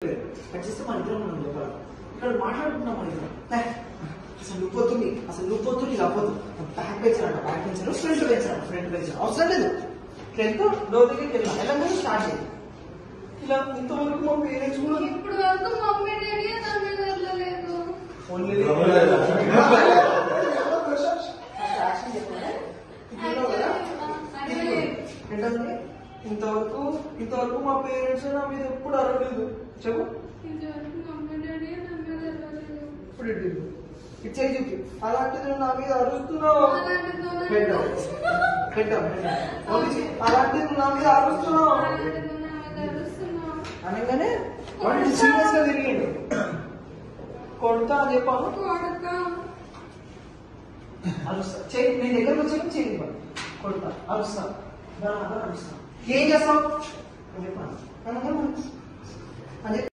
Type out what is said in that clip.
Cut చేస్తే మన ఇద్దరం మనం చెప్పాలి ఇక్కడ మాట్లాడుకున్నాం మన ఇద్దరం హే, అసలు నువ్వు పోతుంది అసలు నువ్వు పోతుంది ఇలా పోదు బ్యాక్ బెంచర్ అంట బ్యాక్ బెంచర్ ఫ్రంట్ బెంచర్ అంట ఫ్రంట్ బెంచర్ అవసరం లేదు వెళ్తూ డోర్ దగ్గరికి వెళ్ళాం వెళ్ళగానే స్టార్ట్ చేయాలి ఇలా ఇంతవరకు మా పేరెంట్స్ కూడా ఇప్పుడు వరకు మమ్మీ డాడీ నా మీద వెళ్ళలేదు ఓన్లీ యాక్షన్ చెప్పండి ఇప్పుడు కదా అడగలేదు. ఏంటంటే ఇంతవరకు ఇంతవరకు మా పేరెంట్స్ నా మీద ఎప్పుడు అరవలేదు చెప్పు ఇంతవరకు మమ్మీ డాడీ నా మీద వెళ్ళలేదు ఇప్పుడు ఇటు ఇటు. ఇటు చేయి చూపి అలాంటిది నువ్వు నా మీద అరుస్తున్నావు అలాంటిది నువ్వు head down. Head down, head down. Okay చెయ్యి. అలాంటిది నువ్వు నా మీద అరుస్తున్నావు అలాంటిది నువ్వు నా మీద అరుస్తున్నావు. అనగానే వాడు సీరియస్ గా తిరిగిండు కొడతా అని చెప్పాను కొడతా. అరుస్తా చెయ్యి నేను దగ్గరకు వచ్చాక చెయ్యి ఇవ్వాలి. కొడతా అరుస్తా బరాబర్ అరుస్తా ఏం చేస్తావు అని చెప్పాను అనగానే అని చెప్పి